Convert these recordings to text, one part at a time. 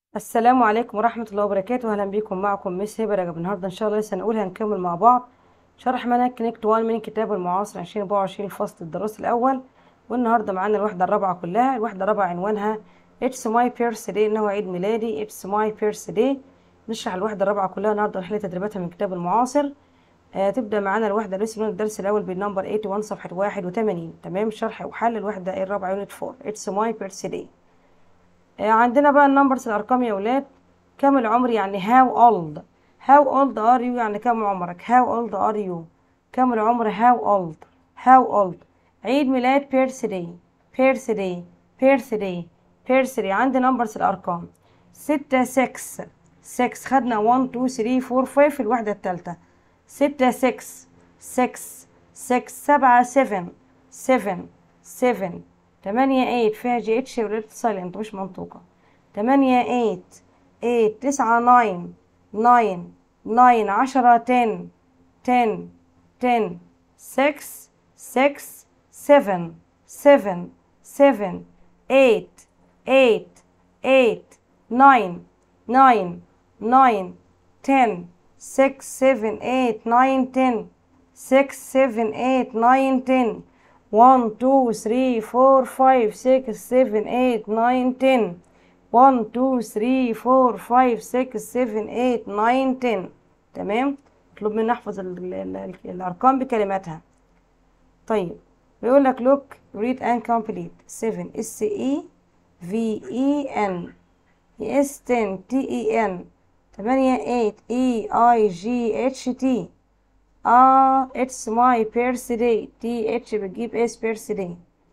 السلام عليكم ورحمة الله وبركاته أهلا بكم معكم مس هبة رجب النهاردة إن شاء الله لسه هنقول هنكمل مع بعض شرح منهج كونكت 1 من كتاب المعاصر 2024 الفصل الدراسي الأول والنهاردة معانا الوحدة الرابعة كلها الوحدة الرابعة عنوانها It's my birthday إنه عيد ميلادي It's my birthday نشرح الوحدة الرابعة كلها النهاردة نحل تدريباتها من كتاب المعاصر آه تبدأ معانا الوحدة لسه من الدرس الأول بالنمبر 81 صفحة 81 تمام شرح وحل الوحدة الرابعة يونت 4 It's my birthday آه عندنا بقى النمبرز الأرقام يا ولاد كم العمر يعني how old how old are you يعني كم عمرك how old are you كم العمر how old how old عيد ميلاد birthday birthday birthday birthday عندي نمبرز الأرقام ستة six six خدنا one two three four five في الوحدة التالتة ستة six six six سبعة seven seven seven تمانية eight فيها جي اتش ولاد سايلنت مش منطوقة تمانية eight eight تسعة nine nine nine عشرة ten ten ten six six seven seven seven eight eight eight nine nine nine ten six seven eight nine ten six seven eight nine ten one two three four five six seven eight nine ten one two three four five six seven eight nine ten تمام اطلب مني احفظ ال ال ال الارقام بكلماتها طيب بيقول لك look read and complete 7 s e v e n s 10 t e n 8 8 e i g h t اه it's my birthday t h بتجيب اس birthday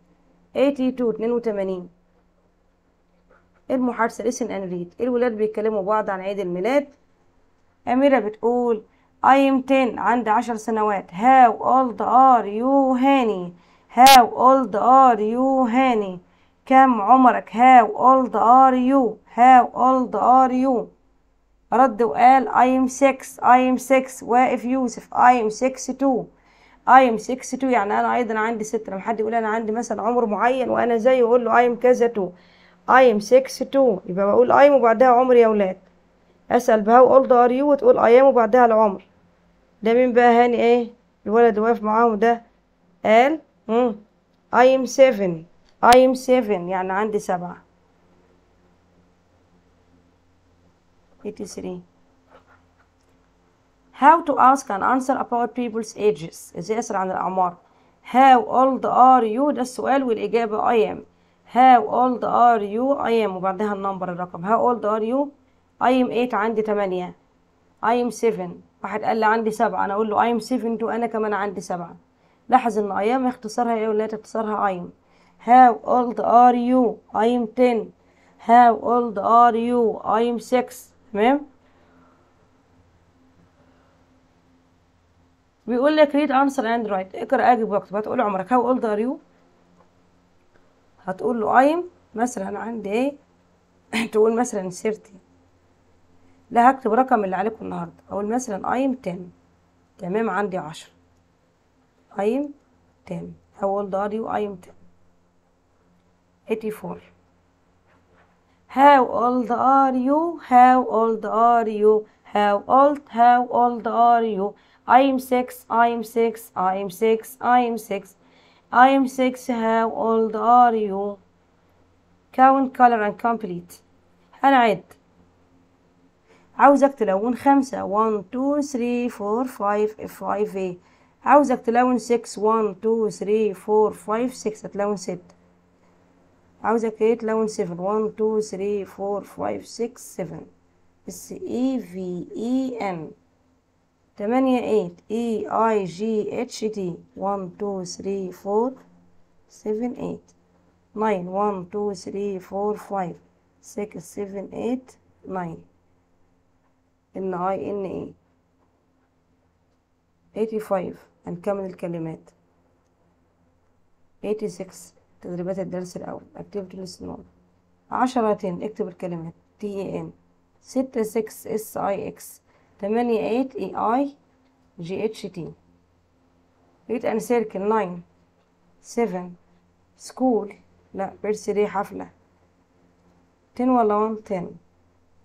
82 82 المحادثة listen and read الولاد بيتكلموا بعض عن عيد الميلاد أميرة بتقول I am 10 عندي عشر سنوات How old are you هاني How old are you هاني كم عمرك How old are you How old are you رد وقال I am 6 I am 6 واقف يوسف I am 6 too I am 6 too يعني أنا أيضا عندي ستة لما حد يقول أنا عندي مثلا عمر معين وأنا زيه أقول له I am كذا too I am 6 too يبقى بقول I am وبعدها عمر يا ولاد أسأل بهاو اولد ار يو وتقول I am وبعدها العمر ده مين بقى هاني ايه الولد اللي واقف معاهم ده قال مم. I am 7 I am 7 يعني عندي سبعة 83 How to ask and answer about people's ages ازاي اسأل عن الأعمار How old are you ده السؤال والإجابة I am How old are you I am وبعدها النمبر الرقم How old are you I am 8 عندي 8 I am 7 واحد قال لي عندي 7 أنا أقول له I am 7 تو أنا كمان عندي 7 لاحظ إن I am اختصارها إيه ولا اختصارها I am How old are you I am 10 How old are you I am 6 تمام بيقول لك read answer and write اقرأ أجب واكتب هتقول له عمرك how old are you هتقول له I am مثلا عندي ايه تقول مثلا 30 لا هكتب رقم اللي عليكم النهارده اقول مثلا I am 10 تمام عندي 10 I am 10 how old are you I am 10 84 how old are you how old are you how old how old are you I am 6 I am 6 I am 6 I am 6 I am 6 how old are you count color and complete هنعد عاوزك تلون خمسة one two three four five five ايه عاوزك تلون six one two three four five six هتلون ستة عاوزك ايه تلون seven one two three four five six seven اس اي في اي ان تمانية eight اي اي جي اتش تي one two three four seven eight nine one two three four five six seven eight nine ان اي ان اي 85 هنكمل الكلمات 86 تدريبات الدرس الاول activity listening عشرة اكتب الكلمات تي اي ان ستة سكس اس اي اكس تمانية ايت اي اي جي اتش تي ريد ان سيركل ناين سيفن سكول لا بيرثدي حفلة 10 ولا 1 10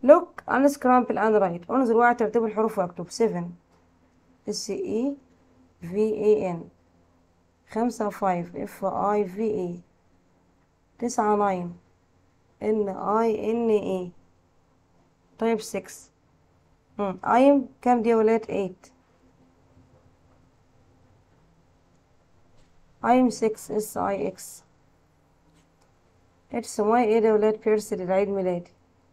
look unscramble and write انظر واعي ترتيب الحروف واكتب 7 S E V A N خمسة 5 F I V A تسعة 9 N I N A طيب 6 مم. I'm كام دي يا ولاد 8 I'm 6 S I X اتس ماي ايه ده يا ولاد بيرسل العيد ميلادي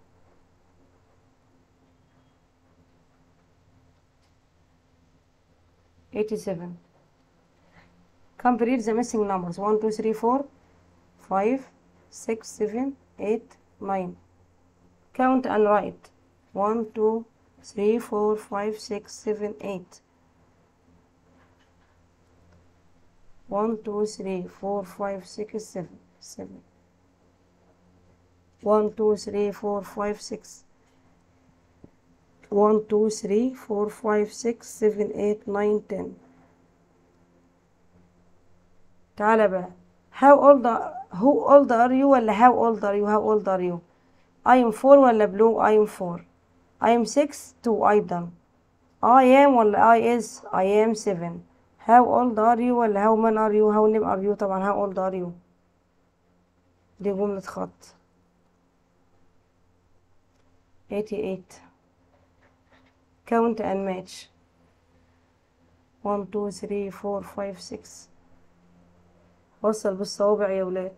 eighty seven complete the missing numbers one two three four five six seven eight nine count and write one two three four five six seven eight one two three four five six seven seven one two three four five six one two three four five six seven eight nine ten تعالى بقى how old are, who old are you ولا how old are you how old are you I am four ولا blue I am four I am six two أيضا I am ولا I is I am seven how old are you ولا how man are you how name are you طبعا how old are you دي جملة خط 88 count and match 1 2 3 4 5 6 وصل بالصوابع يا ولاد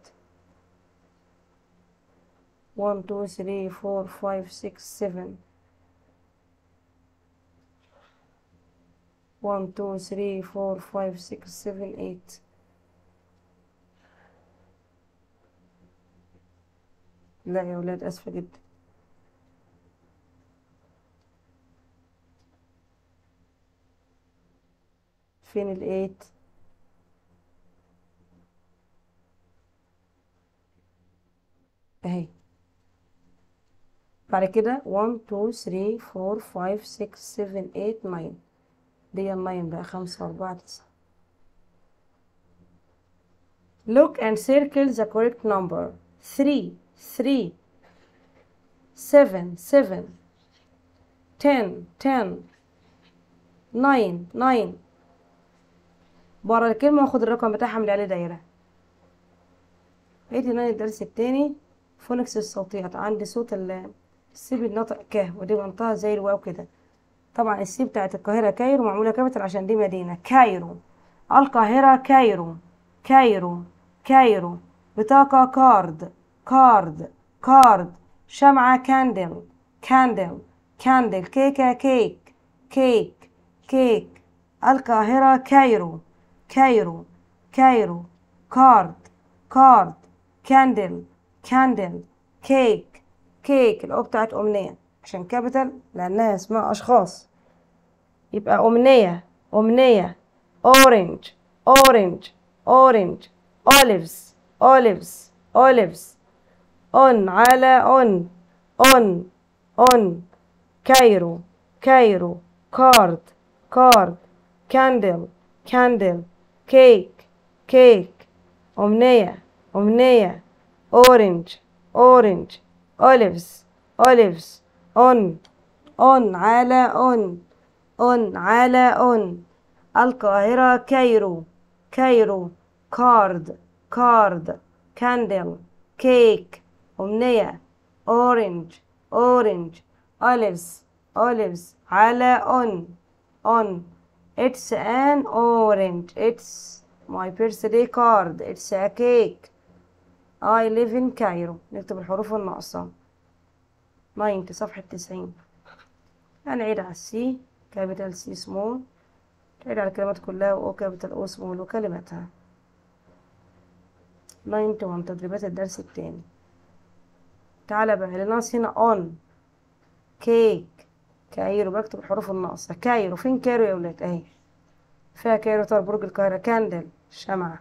1 2 3 4 5 6 7 1 2 3 4 5 6 7 8 لا يا ولاد اسفة جدا فين الايت اهي بعد كده 1 2 3 4 5 6 7 8 9 دي اللاين بقى خمسة أربعة تسعة look and circle the correct number 3 3 7 7 10 10 9 9 بره الكلمة واخد الرقم بتاعها من عليه دايرة بقيت هنا الدرس التاني فونكس الصوتيات عندي صوت ال- السي بيتنطق ك ودي بنطقها زي الواو كده طبعا السي بتاعت القاهرة كايرو معمولة كابيتال عشان دي مدينة كايرو القاهرة كايرو كايرو كايرو بطاقة كارد كارد كارد شمعة كاندل كاندل كاندل كيكة كيك كيك كيك القاهرة كايرو كايرو كايرو كارد كارد كاندل كاندل كيك كيك الأو بتاعت أمنية عشان كابيتال لأنها اسمها أشخاص يبقى أمنية أمنية أورنج أورنج أورنج أوليفز أوليفز أوليفز أون على أون أون أون كايرو كايرو كارد كارد كاندل كاندل كيك كيك أمنية أمنية أورنج أورنج أوليفز أوليفز أون أون على أون أون على أون القاهرة كايرو كايرو كارد كارد كاندل كيك أمنية أورنج أورنج أوليفز أوليفز على أون أون It's an orange. It's my birthday card. It's a cake. I live in Cairo. نكتب الحروف الناقصة. 90 صفحة 90 هنعيد على السي كابيتال سي سمول تعيد على الكلمات كلها و كابيتال او سمول وكلماتها 91 تدريبات الدرس التاني تعالى بقى اللي ناقص هنا on كيك كايرو بكتب الحروف الناقصة كايرو فين كايرو يا ولاد اهي فيها كايرو طار برج القاهرة كاندل شمعة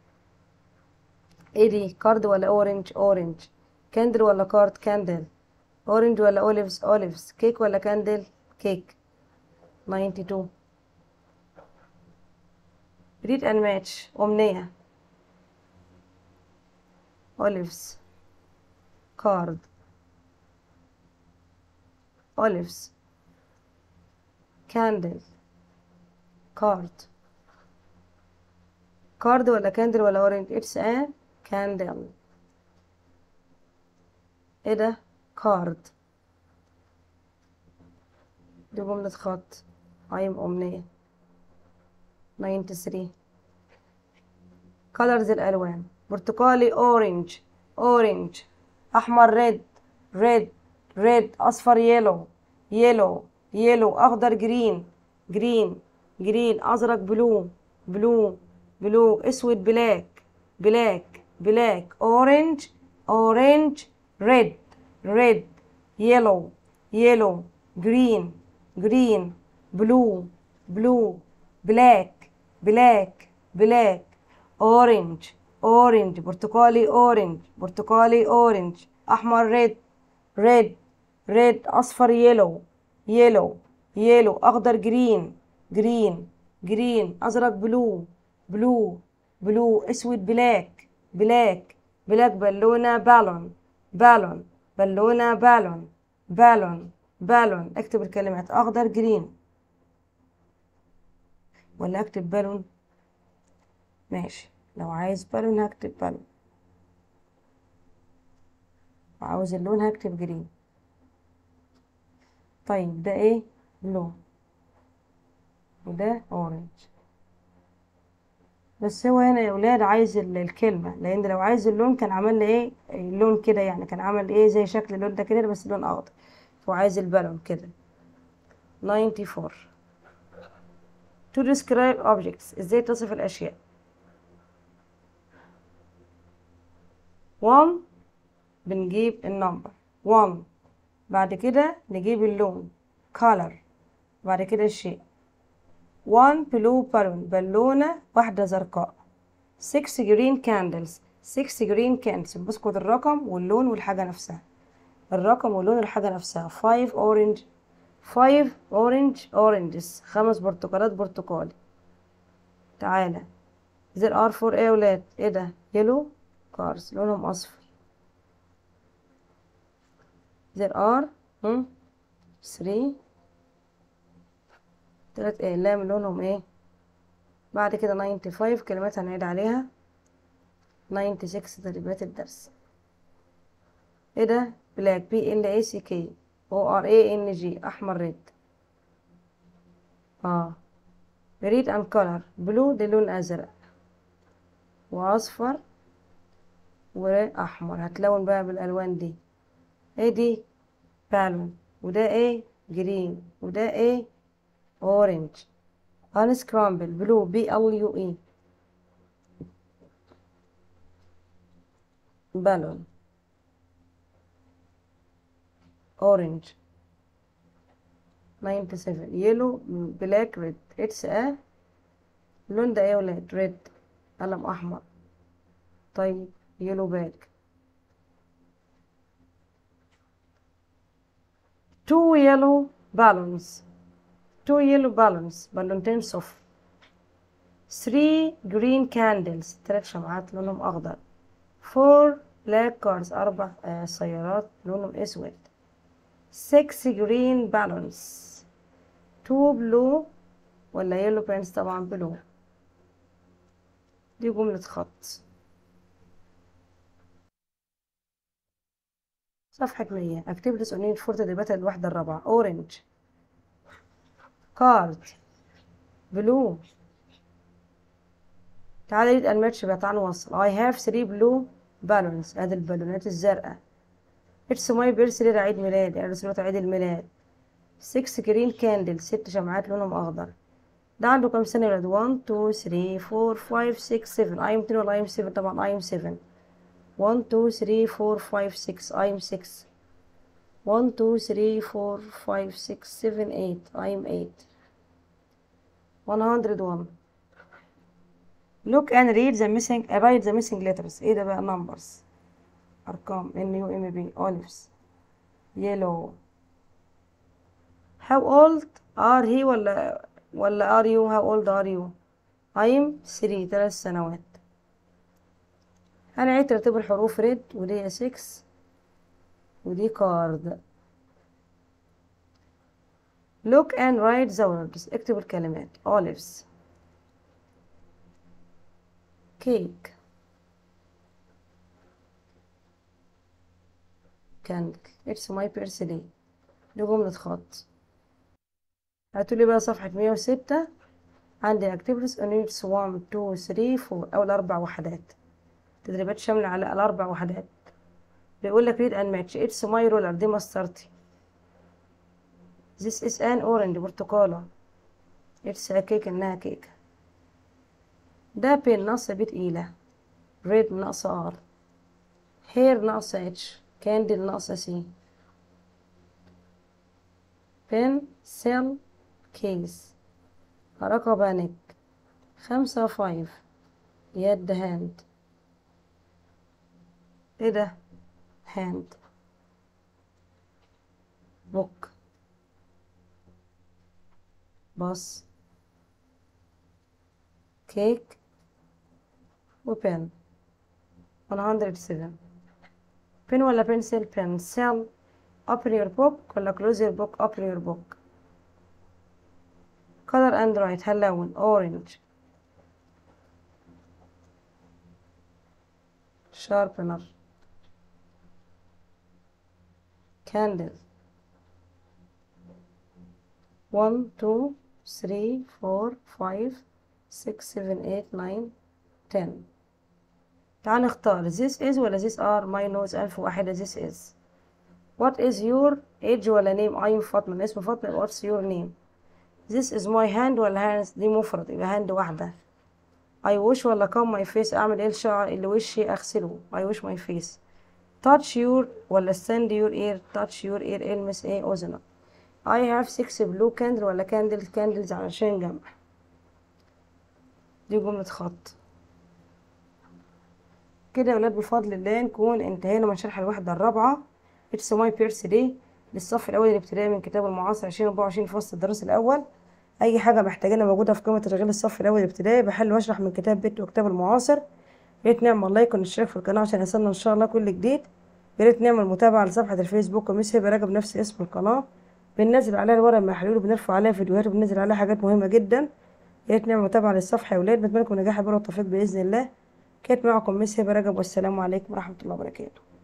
ايه دي كارد ولا اورنج اورنج كاندل ولا كارد كاندل اورنج ولا اوليفز اوليفز كيك ولا كاندل كيك 92 read and match أمنية اوليفز كارد olives candle card card ولا candle ولا orange it's a candle ايه ده card دي جملة خط عين أمنية 93 colors الألوان برتقالي orange orange أحمر red red red أصفر yellow yellow yellow أخضر green green green أزرق blue blue blue أسود black black black orange orange red red yellow yellow green green blue blue black black black orange orange برتقالي orange برتقالي orange أحمر red red red أصفر yellow yellow yellow أخضر green green green أزرق blue blue blue أسود black black black بالونة بالون بالون بالونة بالون بالون بالون اكتب الكلمات أخضر جرين ولا أكتب بالون ماشي لو عايز بالون هكتب بالون وعاوز اللون هكتب جرين طيب ده ايه لون وده اورنج بس هو هنا يا ولاد عايز ال- الكلمة لأن لو عايز اللون كان عمل لي ايه اللون كده يعني كان عمل ايه زي شكل اللون ده كده بس لون أخضر هو عايز البالون كده 94 to describe objects ازاي تصف الأشياء one بنجيب النمبر one بعد كده نجيب اللون color بعد كده الشيء one blue balloon بالونة واحدة زرقاء six green candles six green candles بسكت الرقم واللون والحاجة نفسها الرقم واللون والحاجة نفسها five orange five orange oranges خمس برتقالات برتقالي تعالى there are four ايه يا ولاد ايه ده yellow cars لونهم اصفر there are هم three تلات اقلام لونهم ايه بعد كده 95 كلمات هنعيد عليها 96 تدريبات الدرس ايه ده بلاك بي ال اي سي كي او ار اي ان جي احمر ريد اه ريد اند كولر بلو ده لون ازرق واصفر واحمر هتلون بقى بالالوان دي ايه دي بالون وده ايه جرين وده ايه اورنج unscramble بلو بي ال يو اي بالون اورنج 97 يلو بلاك ريد اتس ا اللون ده ايه يا ولاد ريد قلم احمر طيب يلو باك two yellow balloons two yellow balloons بالونتين صفر three green candles تلات شمعات لونهم أخضر four black cars أربع آه سيارات لونهم أسود six green balloons two blue ولا yellow pens طبعا blue دي جملة خط صفحة مية activities on need for تدريبات الوحدة الرابعة orange card blue تعالى نريد الماتش بقى تعالى نوصل I have three blue balloons ادي البالونات الزرقاء It's my birthday عيد ميلادي أنا رسمت عيد الميلاد six green candles ست شمعات لونهم أخضر ده عنده كام سنة يا ولاد 1 2 3 4 5 6 7 I'm 10 ولا I'm 7 طبعا I'm 7 1 2 3 4 5 6 I'm 6 1 2 3 4 5 6 7 8 I'm 8 101 Look and read the missing write the missing letters ايه ده بقى numbers أرقام N U M B olives yellow How old are he ولا ولا are you how old are you I'm 3 ثلاث سنوات هنعيد ترتيب الحروف ريد ودي 6 ودي كارد look and write the words اكتب الكلمات olives cake candle it's my birthday دي جملة خط هاتولي بقى صفحة مية وستة عندي activities units 1 2 3 4 أول أربع وحدات تدريبات شاملة على الأربع وحدات بيقول لك read and match it's my roller دي مسطرتي this is an orange برتقالة it's a cake إنها كيكة ده بين ناقصة بي تقيلة red ناقصة r hair ناقصة h candle ناقصة c pencil case رقبة نك خمسة فايف يد هاند ايه ده هاند بوك باص كيك وبن 107 بن ولا بنسل بنسل open your book ولا close your book open your book color and write هنلون orange sharpener candle one two three four five six seven eight nine ten تعال نختار this is ولا this are my nose ألف واحدة this is what is your age ولا name I'm فاطمة اسم فاطمة what's your name this is my hand ولا hands دي مفرد يبقى hand واحدة I wash ولا comb my face أعمل إيه الشعر اللي وشي أغسله I wash my face touch your ولا stand your ear touch your ear المس إيه أذنك I have six blue candle ولا candle candles علشان جمع دي جملة خط كده يا ولاد بفضل الله نكون انتهينا من شرح الوحدة الرابعة It's my birthday للصف الأول الابتدائي من كتاب المعاصر عشرين أربعة وعشرين فصل الدراسي الأول أي حاجة محتاجينها موجودة في قائمة تشغيل الصف الأول الابتدائي بحل وأشرح من كتاب بيت وكتاب المعاصر ياريت نعمل لايك ونشترك في القناة عشان يصلنا إن شاء الله كل جديد ياريت نعمل متابعة لصفحة الفيسبوك ومس هبة رجب نفس اسم القناة بننزل عليها الورق مع حلول وبنرفع عليها فيديوهات وبننزل عليها حاجات مهمة جدا ياريت نعمل متابعة للصفحة يا ولاد بتمنى لكم نجاح بر والتوفيق بإذن الله كانت معكم مس هبة رجب والسلام عليكم ورحمة الله وبركاته